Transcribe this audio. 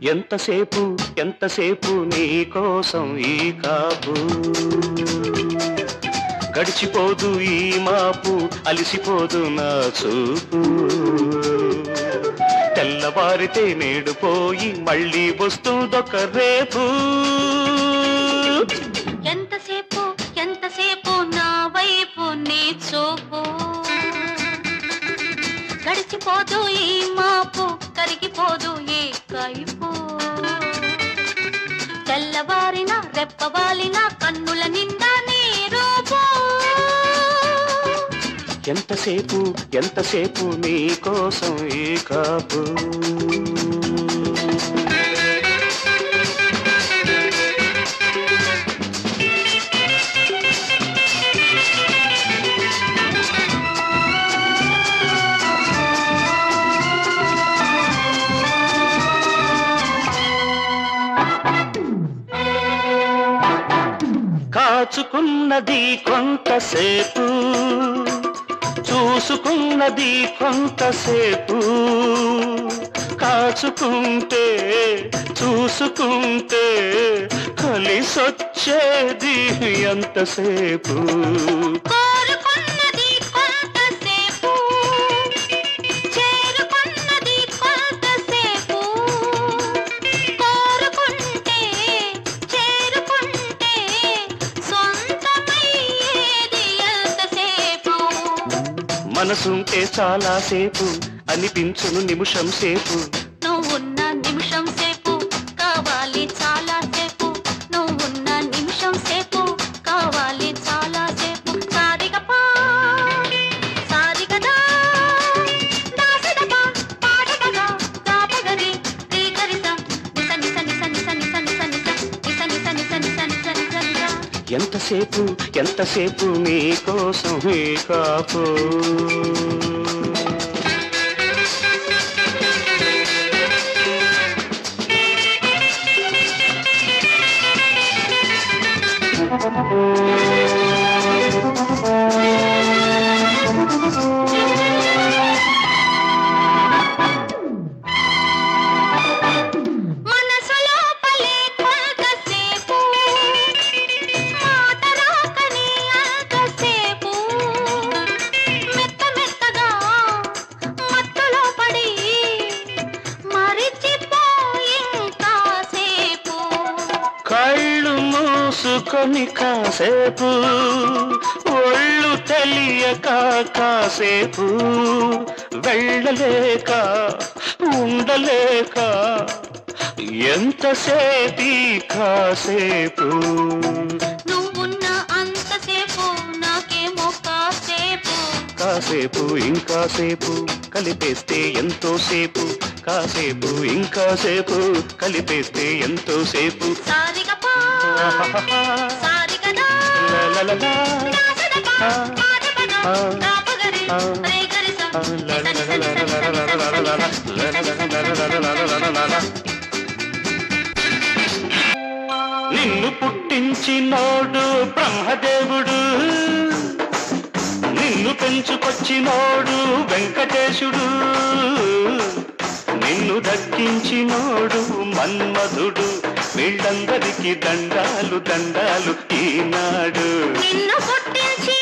ఎంతసేపు ఎంతసేపు నీ కోసం ఈ కాపు గడిచిపోదు ఈ మాపు అలిసిపోదు నా చూపు తెల్లవారితే నేడు పోయి మళ్ళీ వస్తుందొక రేపు ఎంతసేపు ఎంతసేపు నా వైపు నీ చూపు గడిచిపోదు ఈ మాపు కరిగిపోదు ఏ కైపు తెల్లవారిన రెప్పవాలిన కన్నుల నిండా నీ రూపు ఎంతసేపు ఎంతసేపు నీ కోసం ఈ కాపు కాచుకున్నది కొంతసేపు చూసుకున్నది కొంతసేపు కాచుకుంటే చూసుకుంటే కలిసొచ్చేది ఎంతసేపు కోరుకున్నది కొంతసేపు చేరుకున్నది కొంతసేపు కోరుకుంటే చేరుకుంటే సొంతమయ్యేది ఎంతసేపు మనసుంటే చాలాసేపు అనిపించును నిమిషం సేపు నువ్వున్న నిమిషం సేపు కావాలి చాలా సేపు నువ్వున్న నిమిషం సేపు కావాలి చాలా సేపు సారిగపా సారిగదా దాసదపా పాడగదా దాపగరి రీగరిస నిస నిస నిస నిస నిస నిస నిస నిస నిస నిస నిస నిస నిస నిస ఎంతసేపు ఎంతసేపు నీ కోసం ఈ కాపు మనసులో పలే కొంతసేపు మాట రాకని అంతసేపు మెత్త మెత్తగా మత్తులో పడి మరిచిపోయి కాసేపు కళ్ళు మూసుకొని కాసేపు ఒళ్ళు తెలియక కాసేపు వెళ్ళలేక ఉండలేక ఎంతసేపీ కాసేపు నువ్వున్న అంతసేపు నాకేమో కాసేపు కాసేపు ఇంకాసేపు కలిపేస్తే ఎంతో సేపు కాసేపు ఇంకాసేపు కలిపేస్తే ఎంతో సేపు సారిగపా సారిగదా లలలలా. దాసదపా పాదపద దాపగరి రేగరిస నిస నిస నిస నిస నిస నిస నిన్ను పుట్టించినోడు బ్రహ్మదేవుడు నిన్ను పెంచుకొచ్చినోడు వెంకటేశుడు నిన్ను దక్కించినోడు మన్మధుడు వీళ్ళందరికీ దండాలు దండాలు ఈనాడు నిన్ను పుట్టించి